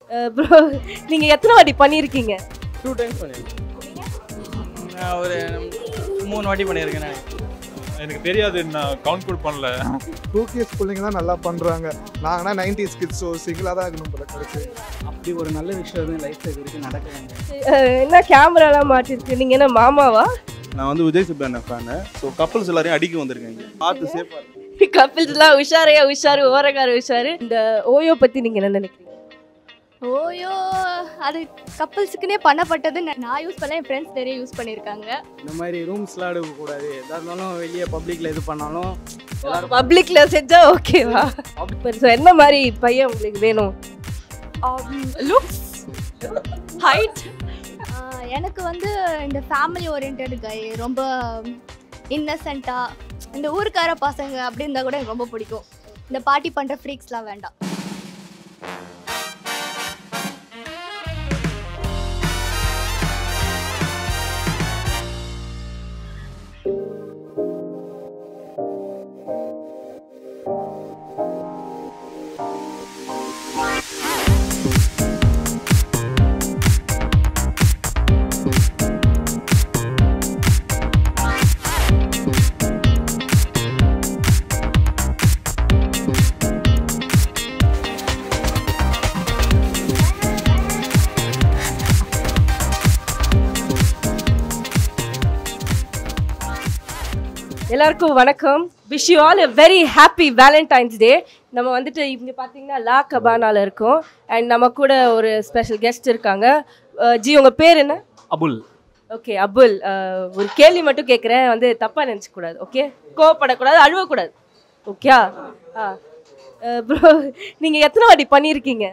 Bro நீங்கள் எத்தனை வாட்டி பண்ணியிருக்கீங்க டூ டைம்ஸ் பண்ணியிருக்கேன் நான் ஒரு மூணு வாட்டி பண்ணியிருக்கேன் நான் எனக்கு தெரியாது நான் கவுண்ட் கூட பண்ணல டூ கேஸ் பிள்ளைங்க தான் நல்லா பண்ணுறாங்க நாங்கன்னா நைன்டிஸ் கிட்ஸ் ஸோ சிங்கிளாக தான் இருக்கணும் போல கடைசி அப்படி ஒரு நல்ல விஷயம் எதுவும் லைஃப்ல இது வரைக்கும் நடக்கலைங்க அஹ், என்ன கேமராலாம் மாட்டிருக்கு நீங்கள் என்ன மாமாவா நான் வந்து விஜய் சுப்ரான ஃபேனு ஸோ கப்பல்ஸ் எல்லாரையும் அடிக்க வந்திருக்கேங்க பார்த்து சேஃபாக கப்பிள்ஸ்லாம் உஷாரையா உஷாரு ஓரக்கார உஷாரு இந்த ஓயோ பற்றி நீங்கள் என்ன நினைக்கிறீங்க ஓயோ அது கப்பல்ஸுக்குனே பண்ணப்பட்டது நான் நான் யூஸ் பண்ணல என் ஃப்ரெண்ட்ஸ் நிறைய யூஸ் பண்ணியிருக்காங்க இந்த மாதிரி ரூம்ஸ்லாம் எடுக்கக்கூடாது எதாக இருந்தாலும் வெளியே பப்ளிக்ல இது பண்ணாலும் எல்லாரும் பப்ளிக்ல செஞ்சா ஓகேவா ஸோ என்ன மாதிரி பையன் உங்களுக்கு வேணும் லுக்ஸ் ஹைட் எனக்கு வந்து இந்த ஃபேமிலி ஓரியன்ட் கை ரொம்ப இன்னசென்ட்டாக இந்த ஊருக்கார பசங்க அப்படி இருந்தால் கூட எனக்கு ரொம்ப பிடிக்கும் இந்த பார்ட்டி பண்ணுற ஃப்ரீக்ஸ்லாம் வேண்டாம் எல்லாருக்கும் வணக்கம் wish you all a very happy Valentine's day நம்ம வந்துட்டு இங்கே பார்த்தீங்கன்னா லா கபானால இருக்கோம் அண்ட் நம்ம கூட ஒரு ஸ்பெஷல் கெஸ்ட் இருக்காங்க அஹ், ஜி உங்கள் பேர் என்ன அபுல் ஓகே அபுல் அஹ், ஒரு கேள்வி மட்டும் கேட்குறேன் வந்து தப்பாக நினச்சக்கூடாது ஓகே கோவப்படக்கூடாது அழுவக்கூடாது ஓகே ஆ ப்ரோ நீங்கள் எத்தனை வாட்டி பண்ணியிருக்கீங்க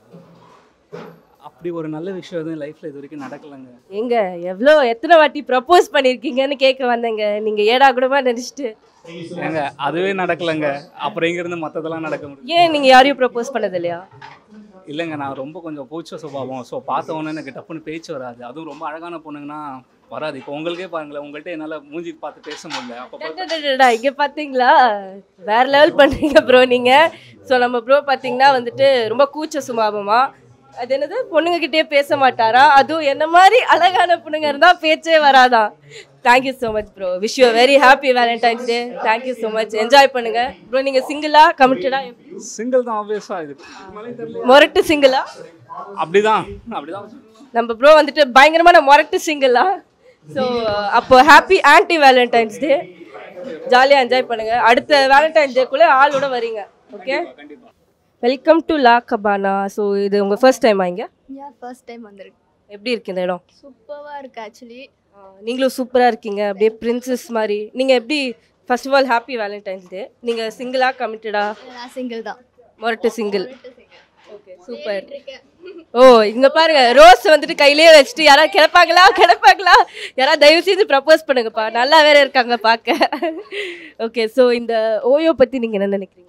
அப்படி ஒரு நல்ல விஷயம் எதுவும் லைஃப்ல இது வரைக்கும் நடக்கலைங்க எங்க எவ்வளோ எத்தனை வாட்டி ப்ரப்போஸ் பண்ணியிருக்கீங்கன்னு கேட்க வந்தேங்க நீங்கள் ஏடா கூடமா நினச்சிட்டு ஏங்க அதுவே நடக்கலைங்க அப்புறம் இங்கிருந்து மற்றதெல்லாம் நடக்க முடியும் ஏன் நீங்கள் யாரையும் ப்ரப்போஸ் பண்ணது இல்லையா இல்லைங்க நான் ரொம்ப கொஞ்சம் பூச்ச சுபாவம் ஸோ பார்த்த உடனே எனக்கு டப்புன்னு பேச்சு வராது அதுவும் ரொம்ப அழகான பொண்ணுங்கன்னா வராது இப்போ உங்களுக்கே பாருங்களேன் உங்கள்கிட்ட என்னால் மூஞ்சி பார்த்து பேச முடியல அப்போ பார்த்தா டடடடடா, இங்க பாத்தீங்களா வேற லெவல் பண்றீங்க ப்ரோ நீங்க ஸோ நம்ம ப்ரோ பாத்தீங்கன்னா வந்துட்டு ரொம்ப கூச்ச சுபாவமா அது என்னது பொண்ணுங்க கிட்டே பேச மாட்டாரா அதுவும் என்ன மாதிரி அழகான பொண்ணுங்க இருந்தா பேச்சே வராதான் thank you so much bro wish you very happy Valentine's day thank you so much enjoy பண்ணுங்க ப்ரோ நீங்க சிங்கிளா கமிட்டடா சிங்கிள் தான் ஆப்வியஸாக இது மொரட்டு சிங்கிளா அப்படிதான் அப்படிதான் நம்ம ப்ரோ வந்துட்டு பயங்கரமான மொரட்டு சிங்கிளா ஸோ அப்போ ஹாப்பி ஆன்டி வேலண்டைன்ஸ் டே ஜாலியாக என்ஜாய் பண்ணுங்க அடுத்த வேலண்டைன்ஸ் டேக்குள்ளே ஆளோட வரீங்க okay welcome to La Cabana so இது உங்கள் ஃபர்ஸ்ட் டைமா இங்கே ஏன் ஃபர்ஸ்ட் டைம் வந்திருக்கு எப்படி இருக்கு இந்த இடம் சூப்பராக இருக்கு ஆக்சுவலி நீங்களும் சூப்பராக இருக்கீங்க அப்படியே பிரின்சஸ் மாதிரி நீங்கள் எப்படி first of all happy Valentine's day நீங்கள் சிங்கிளா கமிட்டடா நான் சிங்கிள் தான் மொரட்டு சிங்கிள் ஓகே சூப்பர் ஓ இங்க பாருங்க ரோஸ் வந்துட்டு கையிலேயே வச்சுட்டு யாராவது கிடப்பாங்களா கிடப்பாங்களா யாராவது தயவு செய்து ப்ரப்போஸ் பண்ணுங்கப்பா நல்லா வேற இருக்காங்க பார்க்க ஓகே ஸோ இந்த ஓயோ பத்தி நீங்க என்ன நினைக்கிறீங்க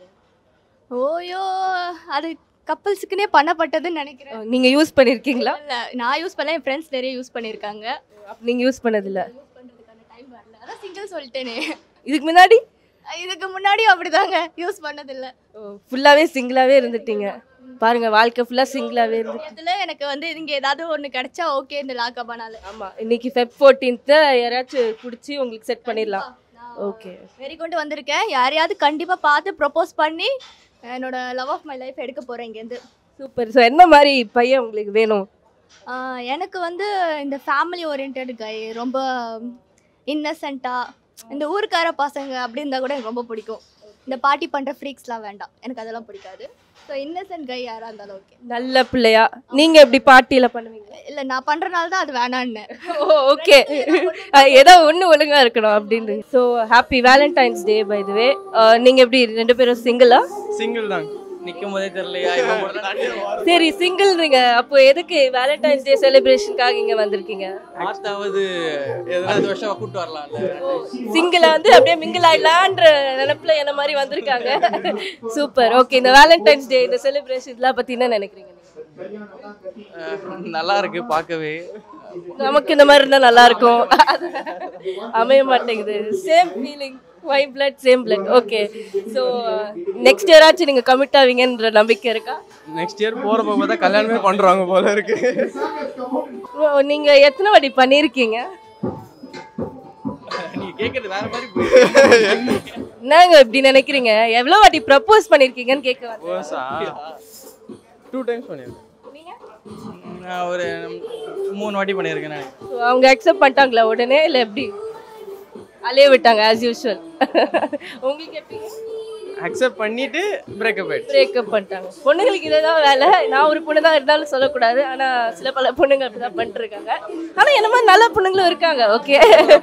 ஓயோ அது கப்பல்ஸுக்குனே பண்ணப்பட்டதுன்னு நினைக்கிறேன் நீங்க யூஸ் பண்ணிருக்கீங்களா இல்லை நான் யூஸ் பண்ணல என் ஃப்ரெண்ட்ஸ் நிறைய யூஸ் பண்ணியிருக்காங்க நீங்க யூஸ் பண்ணதில்ல யூஸ் பண்ணுறதுக்கான டைம் வரல அதான் சிங்கிள் சொல்லிட்டேனே இதுக்கு முன்னாடி இதுக்கு முன்னாடியும் அப்படிதாங்க யூஸ் பண்ணதில்லை ஃபுல்லாவே சிங்கிளாவே இருந்துட்டீங்க பாருங்க வாழ்க்கை ஃபுல்லா சிங்கிளாவே இருந்து இதில் எனக்கு வந்து இங்கே ஏதாவது ஒன்று கிடைச்சா ஓகே இந்த லாக்கப்பானால ஆமா இன்னைக்கு ஃபெப் ஃபோர்டீன்த்து யாராச்சும் பிடிச்சி உங்களுக்கு செட் பண்ணிடலாம் ஓகே வெறி கொண்டு வந்திருக்கேன் யாரையாவது கண்டிப்பாக பார்த்து ப்ரொப்போஸ் பண்ணி என்னோட லவ் ஆஃப் மை லைஃப் எடுக்க போகிறேன் இங்கேருந்து சூப்பர் ஸோ என்ன மாதிரி பையன் உங்களுக்கு வேணும் ஆஹ் எனக்கு வந்து இந்த ஃபேமிலி ஓரியன்ட் கை ரொம்ப இன்னசென்ட்டாக இந்த ஊருக்கார பசங்க அப்படி இருந்தால் கூட எனக்கு ரொம்ப பிடிக்கும் இந்த பார்ட்டி பண்ணுற ஃப்ரீக்ஸ்லாம் வேண்டாம் எனக்கு அதெல்லாம் பிடிக்காது ஸோ இன்னசென்ட் கை யாராக இருந்தாலும் ஓகே நல்ல பிள்ளையா நீங்க எப்படி பார்ட்டியில பண்ணுவீங்க இல்லை நான் பண்ணுறனால தான் அது வேணான்னு ஓ ஓகே ஏதோ ஒன்று ஒழுங்கா இருக்கணும் அப்படின்னு so happy Valentine's day by way நீங்க எப்படி ரெண்டு பேரும் சிங்கிளா சிங்கிள் தான் நிற்கும் போதே தெரியலையா இவன் மட்டும் தான் சரி சிங்கிள் நீங்க அப்போ எதுக்கு வேலண்டைன்ஸ் டே செலிப்ரேஷனுக்காக இங்க வந்திருக்கீங்க ஆத்தாவது எதாவது வருஷம் கூப்பிட்டு வரலாம்ல சிங்கிளா வந்து அப்படியே மிங்கிள் ஆயிடலான்ற நினைப்புல என்ன மாதிரி வந்திருக்காங்க சூப்பர் ஓகே இந்த வேலண்டைன்ஸ் டே இந்த செலிப்ரேஷன் இதெல்லாம் பத்தி என்ன நினைக்கிறீங்க நீங்க? அஹ் நல்லா இருக்கு பார்க்கவே நமக்கு இந்த மாதிரி இருந்தா நல்லா இருக்கும் அமைய மாட்டேங்குது same feeling why blood same blood okay so next இயராச்சும் நீங்கள் கமிட் ஆவீங்கன்ற நம்பிக்கை இருக்கா நெக்ஸ்ட் இயர் போகிறப்ப பார்த்தா கல்யாணமே பண்ணுறாங்க போல இருக்கு ஓ, நீங்க எத்தனை வாட்டி பண்ணியிருக்கீங்க நீ கேட்கறது வேற மாதிரி போயிருக்கு என்னங்க இப்படி நினைக்கிறீங்க எவ்வளோ வாட்டி ப்ரப்போஸ் பண்ணியிருக்கீங்கன்னு கேட்க வந்தேன். ஓசா டூ டைம்ஸ் பண்ணியிருக்கேன் நீங்க? நான் ஒரு மூணு வாட்டி பண்ணியிருக்கேன் நினைக்கிறேன் So, அவங்க அக்செப்ட் பண்ணிட்டாங்களா உடனே இல்லை எப்படி அலைய விட்டாங்க ஆஸ் யூஷுவல் உங்களுக்கு எப்படி அக்செப்ட் பண்ணிட்டு பிரேக்கப் ஆயிடுச்சு பிரேக்கப் பண்ணிட்டாங்க பொண்ணுங்களுக்கு இதுதான் வேலை நான் ஒரு பொண்ணு தான் இருந்தாலும் சொல்லக்கூடாது ஆனா சில பல பொண்ணுங்க அப்படிதான் பண்ணிட்டு இருக்காங்க ஆனா என்ன மாதிரி நல்ல பொண்ணுங்களும் இருக்காங்க okay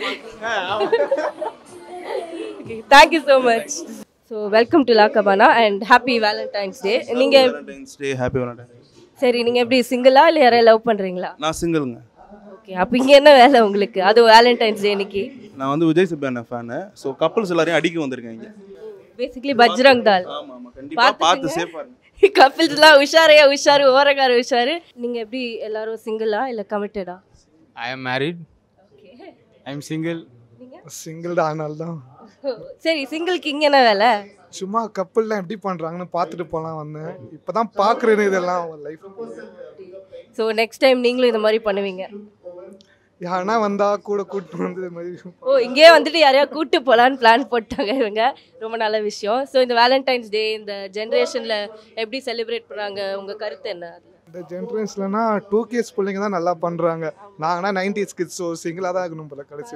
thank you so much so welcome to La Cabana and happy Valentine's day நீங்க வேலண்டைன்ஸ் டே ஹாப்பி வேலண்டைன்ஸ் சரி நீங்க எப்படி சிங்கிளா இல்லை யாரையும் லவ் பண்றீங்களா நான் சிங்கிள்ங்க ஓகே அப்போ இங்க என்ன வேலை உங்களுக்கு அது வேலண்டைன்ஸ் டே இன்னைக்கு நான் வந்து Vijay Sethupathi fan so couples எல்லாரையும் அடிக்க வந்திருக்கேன் இங்கே பேசிக்கலி பஜ்ரங் தால் ஆமாம் ஆமாம் கண்டிப்பாக பார்த்து பார்த்துக்குங்க. சேஃபாக இருங்க கப்பிள்ஸ்லாம் உஷாரையா உஷாரு ஓரக்கார உஷாரு நீங்க எப்படி எல்லாரும் சிங்கிளா இல்ல கமிட்டடா I am married I am single single தான் அதனால தான் சரி சிங்கிள்க்கு இங்க என்ன வேலை சும்மா கப்பல்லாம் எப்படி பண்ணுறாங்கன்னு பார்த்துட்டு போகலாம் வந்தேன் இப்போ தான் பார்க்குறேன்னு இதெல்லாம் லைஃப் ஸோ நெக்ஸ்ட் டைம் நீங்களும் இந்த மாதிரி பண்ணுவீங்க யாருன்னா வந்தா கூட கூட்டு வந்து இது மாதிரி ஓ இங்கேயே வந்துட்டு யாரையா கூட்டு போகலான்னு பிளான் போட்டாங்க இவங்க ரொம்ப நல்ல விஷயம் ஸோ இந்த வேலண்டைன்ஸ் டே இந்த ஜென்ரேஷனில் எப்படி செலிப்ரேட் பண்ணுறாங்க உங்கள் கருத்து என்ன அதுல? இந்த ஜென்ரேஷன்லனா டூ கேஸ் பிள்ளைங்க தான் நல்லா பண்ணுறாங்க நாங்கன்னா நைன்டிஸ் கிட்ஸ் ஸோ சிங்கிளாக தான் இருக்கணும் போல கடைசி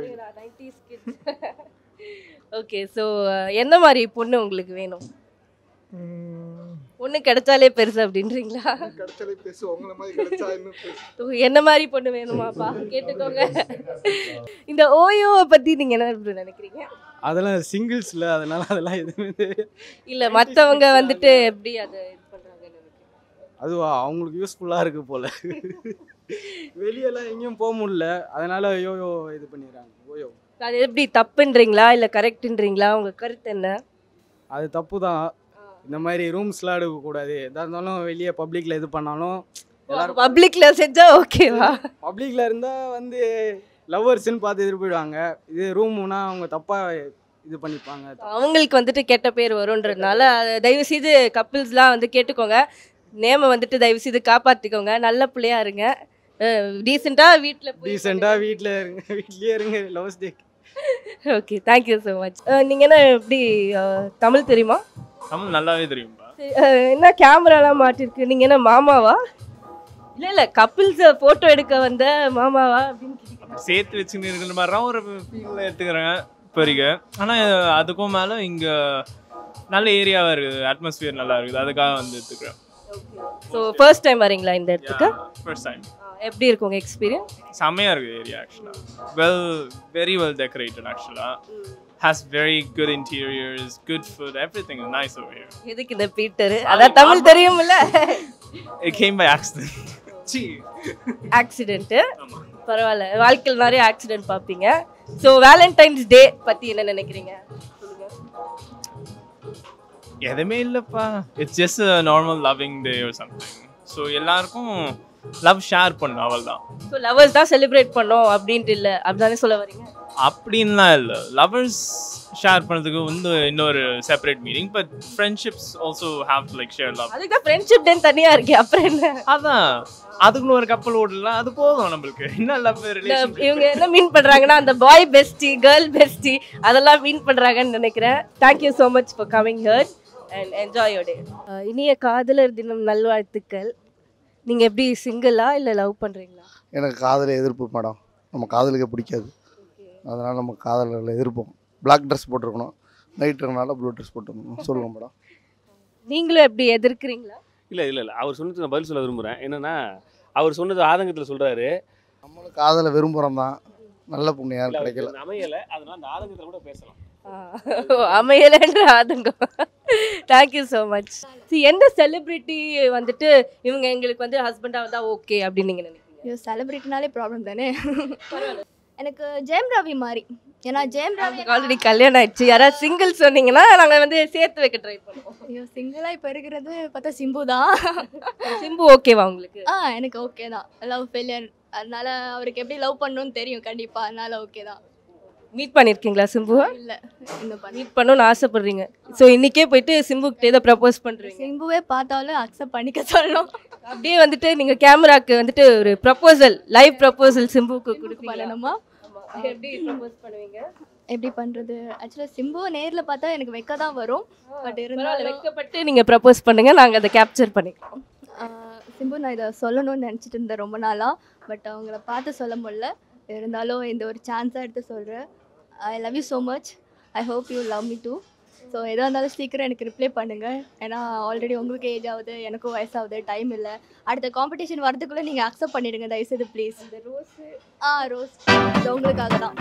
ஓகே ஸோ எந்த மாதிரி பொண்ணு உங்களுக்கு வேணும் உம், பொண்ணு கிடைச்சாலே பெருசு அப்படின்றீங்களா கிடைச்சாலே பேசு உங்களை மாதிரி கிடைச்சா இன்னும் பேசு ஓ, என்ன மாதிரி பொண்ணு வேணுமாப்பா கேட்டுக்கோங்க இந்த ஓயோவை பற்றி நீங்கள் என்ன bro நினைக்கிறீங்க அதெல்லாம் சிங்கிள்ஸ்ல அதனால அதெல்லாம் எதுவுமே தெரியாது. இல்ல மத்தவங்க வந்துட்டு எப்படி அதை இது பண்றாங்கன்னு நினைக்கிறீங்க? அதுவா அவங்களுக்கு யூஸ்ஃபுல்லாக இருக்கு போல வெளியெல்லாம் எங்கேயும் போக முடியல அதனால யோயோ இது பண்ணிடுறாங்க ஓயோ அது எப்படி தப்புன்றீங்களா இல்ல கரெக்ட்ன்றீங்களா உங்க கருத்து என்ன அது தப்பு தான் இந்த மாதிரி ரூம்ஸ்லாம் எடுக்கக்கூடாது எதாக இருந்தாலும் வெளியே பப்ளிக்கில் இது பண்ணாலும் எல்லாரும் பப்ளிக்ல செஞ்சா ஓகேவா பப்ளிக்கில் இருந்தால் வந்து லவ்வர்ஸ்ன்னு பார்த்து எதிர் போயிடுவாங்க இது ரூம்னா அவங்க தப்பாக இது பண்ணிப்பாங்க அவங்களுக்கு வந்துட்டு கெட்ட பேர் வரும்ன்றதுனால அதை தயவு செய்து கப்பிள்ஸ்லாம் வந்து கேட்டுக்கோங்க நேம வந்துட்டு தயவு செய்து காப்பாத்திக்கோங்க நல்ல பிள்ளையா இருங்க டீசெண்டா வீட்டில் டீசெண்டாக வீட்டில் இருங்க வீட்லேயே இருங்க love's day okay thank you so much நீங்க என்ன எப்படி அஹ், தமிழ் தெரியுமா தமிழ் நல்லாவே தெரியும்பா சரி, அஹ், என்ன கேமராலாம் மாட்டிருக்கு நீங்க என்ன மாமாவா இல்ல இல்ல கப்பிள்ஸ் போட்டோ எடுக்க வந்த மாமாவா அப்படின்னு கேட்டீங்க. சேர்த்து வச்சுன்னு இருக்கிற மாதிரி ஒரு ஃபீலில் எடுத்துக்கிறேன் இப்போதைக்கு ஆனால் அதுக்கும் மேலே இங்கே நல்ல ஏரியாவாக இருக்குது அட்மாஸ்பியர் நல்லா இருக்குது அதுக்காக வந்து எடுத்துக்கிறேன் ஸோ ஃபர்ஸ்ட் டைம் வரீங்களா இந்த இடத்துக்கு ஃபர்ஸ்ட் டைம் எப்படி இருக்கு உங்க எக்ஸ்பீரியன்ஸ் செம்மையாக இருக்குது ஏரியா ஆக்சுவலாக வெல் வெரி வெல் டெக்கரேட்டட் ஆக்சுவலாக has very good interiors good food everything nice over here எதுக்கு இந்த பீட்டர் அதான் தமிழ் தெரியும்ல இட் கேம் பை ஆக்சிடென்ட் சி ஆக்சிடென்ட் பரவாயில்ல வாழ்க்கையில் நிறைய ஆக்சிடென்ட் பார்ப்பீங்க ஸோ வேலண்டைன்ஸ் டே பத்தி என்ன நினைக்கிறீங்க எதுவுமே இல்லைப்பா it's just normal loving day ஒரு சம்திங் ஸோ எல்லாருக்கும் லவ் ஷேர் பண்ணும் அவள் தான் ஸோ லவர்ஸ் தான் செலிப்ரேட் பண்ணோம் அப்படின்ட்டு இல்லை அப்படிதானே சொல்ல வரீங்க அப்படின்லாம் இல்லை லவர்ஸ் ஷேர் பண்ணுறதுக்கு வந்து இன்னொரு separate meaning but friendships also have to like share love அதுக்கு தான் ஃப்ரெண்ட்ஷிப் டே தனியா இருக்கே அப்புறம் என்ன அதான் அதுக்குன்னு ஒரு கப்பல் ஓடலாம் அது போதும் நம்மளுக்கு என்ன லவ் இந்த ரிலேஷன் இவங்க என்ன மீன் பண்றாங்கன்னா அந்த பாய் பெஸ்டி கேர்ள் பெஸ்டி அதெல்லாம் மீன் பண்றாங்கன்னு நினைக்கிறேன் thank you so much for coming here and enjoy your day இனிய காதலர் தினம் நல்வாழ்த்துக்கள் நீங்க எப்படி சிங்கிளா இல்ல லவ் பண்றீங்களா எனக்கு காதலை எதிர்ப்பு மேடம் நம்ம காதலுக்கு பிடிக்காது அதனால் நம்ம காதலில் எதிர்ப்போம் பிளாக் ட்ரெஸ் போட்டிருக்கணும் நைட்டுனால ப்ளூ ட்ரெஸ் போட்டிருக்கணும் சொல்லுவோம் மேடம் நீங்களும் எப்படி எதிர்க்கிறீங்களா இல்லை இல்லை இல்லை அவர் சொன்னது நான் பதில் சொல்ல விரும்புகிறேன் என்னென்னா அவர் சொன்னது ஆதங்கத்தில் சொல்கிறாரு நம்மளும் காதலை விரும்புகிறோம் தான் நல்ல பொண்ணு யாரும் கிடைக்கல அமையலை அதனால அந்த ஆதங்கத்தில் கூட பேசலாம் அமையலைன்ற ஆதங்கம் தேங்க்யூ ஸோ மச் சி எந்த செலிபிரிட்டி வந்துட்டு இவங்க எங்களுக்கு வந்து ஹஸ்பண்டாக வந்தா ஓகே அப்படின்னு நீங்க நினைக்கிறீங்க ஐயோ செலிப்ரிட்டினாலே ப்ராப்ளம் தானே எனக்கு ஜெயம் ரவி மாதிரி ஏன்னா ஜெயம் ரவி ஆல்ரெடி கல்யாணம் ஆயிடுச்சு யாராவது சிங்கிள் சொன்னீங்கன்னா நாங்க வந்து சேர்த்து வைக்க ட்ரை பண்ணுவோம் ஐயோ சிங்கிளாக இப்போ இருக்கிறது பார்த்தா சிம்பு தான் சிம்பு ஓகேவா உங்களுக்கு ஆ எனக்கு ஓகே தான் லவ் ஃபெயிலியர் அதனால அவருக்கு எப்படி லவ் பண்ணணும்னு தெரியும் கண்டிப்பாக அதனால ஓகே தான் மீட் பண்ணியிருக்கீங்களா சிம்புவை இல்லை இன்னும் பண்ணி மீட் பண்ணணும்னு ஆசைப்படுறீங்க ஸோ இன்னைக்கே போயிட்டு சிம்புக்கிட்ட ஏதோ ப்ரப்போஸ் பண்ணுறீங்க சிம்புவே பார்த்தாலும் அக்செப்ட் பண்ணிக்க சொல்லணும் அப்படியே வந்துட்டு நீங்கள் கேமராக்கு வந்துட்டு ஒரு ப்ரப்போசல் லைவ் ப்ரப்போசல் சிம்புக்கு கொடுப்பீங்க பண்ணணுமா எப்படி ப்ரப்போஸ் பண்ணுவீங்க எப்படி பண்ணுறது ஆக்சுவலாக சிம்புவை நேரில் பார்த்தா எனக்கு வைக்க தான் வரும் பட் பரவாயில்ல, இருந்தாலும் வெட்கப்பட்டு நீங்கள் ப்ரப்போஸ் பண்ணுங்க நாங்கள் அதை கேப்சர் பண்ணிக்கிறோம் ஆஹ் சிம்பு நான் இதை சொல்லணும்னு நினச்சிட்டு இருந்தேன் ரொம்ப நாளாக பட் அவங்கள பார்த்து சொல்ல முடியல இருந்தாலும் இந்த ஒரு சான்ஸாக எடுத்து சொல்கிறேன் I love you so much I hope you love me too so எதாக இருந்தாலும் சீக்கிரம் எனக்கு ரிப்ளை பண்ணுங்கள் ஏன்னா ஆல்ரெடி உங்களுக்கு ஏஜ் ஆகுது எனக்கும் வயசாகுது டைம் இல்லை அடுத்த காம்படிஷன் வரதுக்குள்ளே நீங்கள் அக்செப்ட் பண்ணிடுங்க தயவுசெய்து ப்ளீஸ் இந்த ரோஸ் ஆ ரோஸ் இது உங்களுக்காக தான்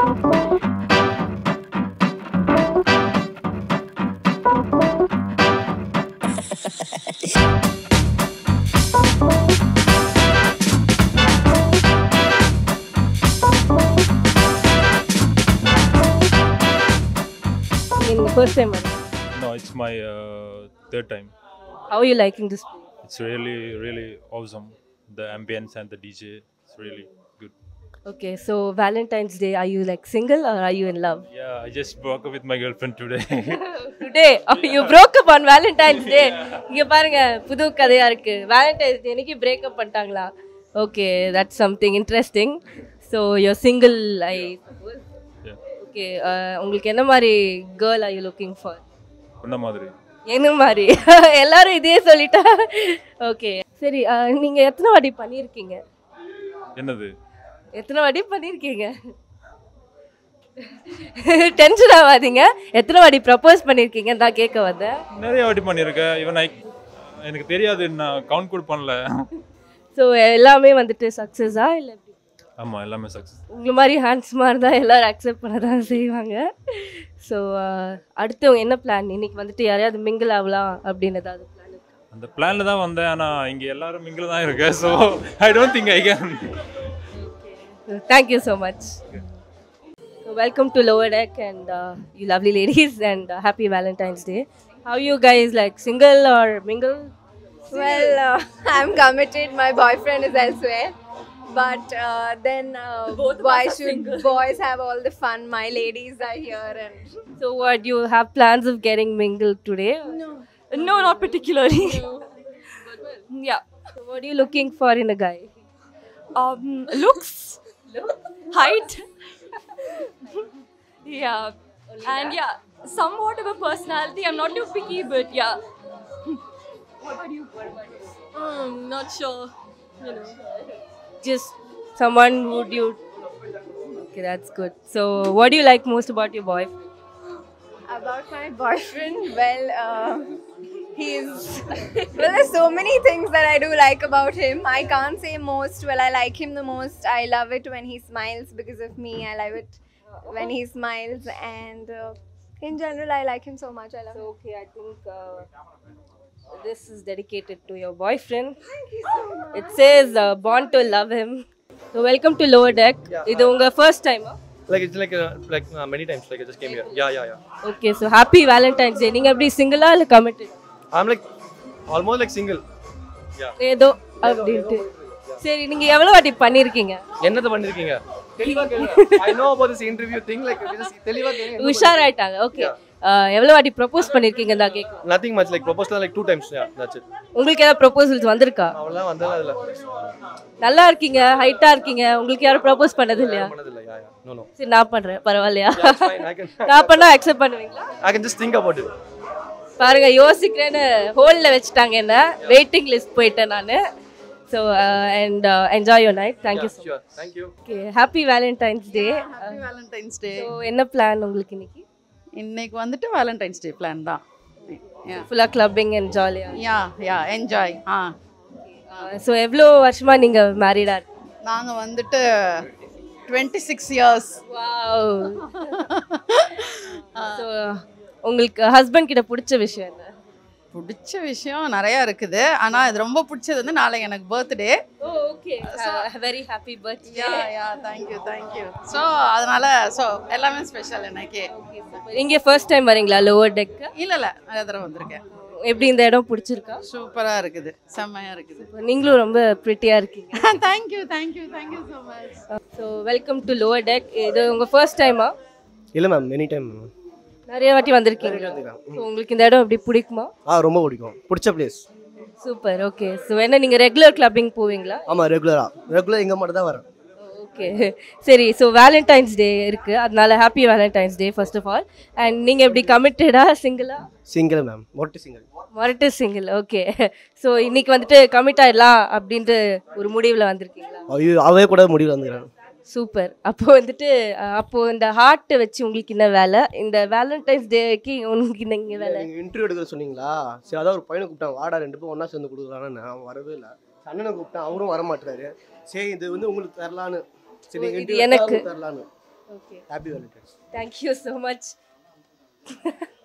நீங்கள் first time No, it's my uh, third time. How you liking this It's really, really awesome. The ambience and the DJ, it's really good. Okay so Valentine's day are you like single or are you in love Yeah, I just broke up with my girlfriend today. Today you broke up on Valentine's day இங்க பாருங்க புது கதையா இருக்கு Valentine's டே அன்னைக்கு breakup பண்ணிட்டாங்களா okay that's something interesting so your single I Yeah. Okay உங்களுக்கு என்ன மாதிரி girl are you looking for என்ன மாதிரி என்ன மாதிரி எல்லாரும் இதே சொல்லிட்டா ஓகே சரி uh, நீங்க எத்தனை வாட்டி பண்ணியிருக்கீங்க என்னது எத்தனை வாட்டி பண்ணியிருக்கீங்க டென்ஷன் ஆகாதீங்க எத்தனை வாட்டி ப்ரப்போஸ் பண்ணியிருக்கீங்கன்னு தான் கேட்க வந்தேன் நிறைய வாட்டி பண்ணியிருக்கேன் ஈவன் ஐ எனக்கு தெரியாது நான் கவுண்ட் கூட பண்ணல ஸோ எல்லாமே வந்துட்டு சக்ஸஸா இல்லை ஆமாம் எல்லாமே சக்ஸஸ் உங்களை மாதிரி ஹேண்ட்ஸமாக இருந்தால் எல்லாரும் அக்செப்ட் பண்ண தான் செய்வாங்க ஸோ அடுத்து என்ன பிளான் இன்னைக்கு வந்துட்டு யாரையாவது மிங்கிள் ஆகலாம் அப்படின்னு ஏதாவது பிளான் இருக்கா அந்த பிளானில் தான் வந்தேன் ஆனால் இங்கே எல்லாரும் மிங்கில் தான் இருக்கேன் so I don't think I can thank you so much welcome to lower deck and you lovely ladies and happy Valentine's day how you guys like single or mingle Well, uh, I'm committed. My boyfriend is elsewhere. But uh, then, uh, why should boys have all the fun? My ladies are here, and So what, you have plans of getting mingled today? No. No, not particularly. yeah. So what are you looking for in a guy? um, looks, height, yeah, and yeah, somewhat of a personality. I'm not too picky, but yeah. what about you? Um, not sure. You know. Just someone would you... Okay, that's good. So what do you like most about your boy? about my boyfriend, well, uh, he's. well, there's so many things that I do like about him. I can't say most. Well, I like him the most. I love it when he smiles because of me. I love it when he smiles, and uh, in general, I like him so much. I love him. Okay, I think uh, this is dedicated to your boyfriend. Thank you so much. It says uh, born to love him. So welcome to Lower Deck. இது உங்க first time ஆ? Like it's like uh, like uh, many times. Like I just came here. Yeah, yeah, yeah. Okay so happy Valentine's day நீங்கள் எப்படி சிங்கிளா இல்லை committed I'm like almost like single. Yeah. ஏதோ அப்படின்ட்டு சரி நீங்கள் எவ்வளோ வாட்டி பண்ணியிருக்கீங்க என்னது பண்ணிருக்கீங்க தெளிவா கேளுங்க I know about this interview thing like தெளிவா கேளுங்க உஷாராயிட்டாங்க ஓகே எவ்வளோ வாட்டி ப்ரப்போஸ் பண்ணியிருக்கீங்க தான் கேட்கும் nothing much like proposal like two times ya that's it உங்களுக்கு ஏதாவது ப்ரப்போசல்ஸ் வந்திருக்கா அவ்வளவுதான் வந்தல அதுல நல்லா இருக்கீங்க ஹைட்டாக இருக்கீங்க உங்களுக்கு யாரும் ப்ரப்போஸ் பண்ணது இல்லையா பண்ணது இல்ல யா யா நோ நோ சரி நான் பண்ணுறேன் பரவாயில்லையா Yeah, it's fine. I can- நான் பண்ணால் அக்செப்ட் பண்ணுவீங்களா I can just think about it பாருங்க யோசிக்கிறேன்னு ஹோல்டில் வச்சுட்டாங்க என்ன வெயிட்டிங் லிஸ்ட் போயிட்டேன் நான் so and enjoy your night thank you so sure thank you okay happy Valentine's day happy Valentine's day so என்ன பிளான் உங்களுக்கு இன்னைக்கு இன்னைக்கு வந்துட்டு வேலண்டைன்ஸ் டே பிளான் தான் ஃபுல்லாக கிளப்பிங் அண்ட் ஜாலியாக யா யா என்ஜாய் ஆ ஸோ எவ்வளோ வருஷமா நீங்கள் மேரீடாக இருக்கீங்க நாங்கள் வந்துட்டு டுவெண்ட்டி சிக்ஸ் இயர்ஸ் ஸோ உங்களுக்கு ஹஸ்பண்ட் கிட்ட பிடிச்ச விஷயம் என்ன பிடிச்ச விஷயம் நிறையா இருக்குது ஆனால் இது ரொம்ப பிடிச்சது வந்து நாளைக்கு எனக்கு birthday oh okay very happy birthday ya ya thank you thank you so அதனால ஸோ எல்லாமே ஸ்பெஷல் எனக்கு நீங்கள் ஃபர்ஸ்ட் டைம் வரீங்களா லோவர் டெக்கு இல்லை இல்லை நிறைய தடவை வந்திருக்கேன் எப்படி இந்த இடம் பிடிச்சிருக்கா சூப்பராக இருக்குது செம்மையாக இருக்குது நீங்களும் ரொம்ப ப்ரிட்டியாக இருக்கீங்க thank you thank you thank you so much so welcome to lower deck இது உங்கள் ஃபர்ஸ்ட் டைமா இல்லை மேம் எனி டைம் நிறைய வாட்டி வந்திருக்கீங்க ஸோ உங்களுக்கு இந்த இடம் எப்படி பிடிக்குமா ஆ ரொம்ப பிடிக்கும் பிடிச்ச பிளேஸ் சூப்பர் ஓகே ஸோ என்ன நீங்கள் ரெகுலர் கிளப்பிங் போவீங்களா ஆமாம் ரெகுலராக ரெகுலர் இங்கே மட்டும் தான் வரேன் ஓகே சரி ஸோ வேலண்டைன்ஸ் டே இருக்குது அதனால happy Valentine's day first of all and நீங்கள் எப்படி கமிட்டடா சிங்கிளா சிங்கிள் மேம் மொட்டை சிங்கிள் மொரட்டு சிங்கிள் ஓகே ஸோ இன்னைக்கு வந்துட்டு கமிட் ஆயிடலாம் அப்படின்ட்டு ஒரு முடிவில் வந்திருக்கீங்களா ஐயோ அவே கூட முடிவில் வந்துக்கிறேன் சூப்பர் அப்போ வந்துட்டு அஹ், அப்போ இந்த ஹார்ட்டை வச்சு உங்களுக்கு என்ன வேலை இந்த வேலண்டைன்ஸ் டேக்கு உங்களுக்கு என்ன இங்க வேலை நீங்கள் இன்டர்வியூ எடுக்கிற சொன்னீங்களா சரி அதான் ஒரு பையனை கூப்பிட்டாங்க வாடா ரெண்டு பேரும் ஒன்றா சேர்ந்து கொடுக்கலான்னு நான் வரவே இல்லை அண்ணனை கூப்பிட்டேன் அவரும் வர மாட்டாரு சரி இது வந்து உங்களுக்கு தரலான்னு சரி நீங்கள் இது interview எனக்கு. எடுத்தா தரலான்னு okay happy Valentine's thank you so much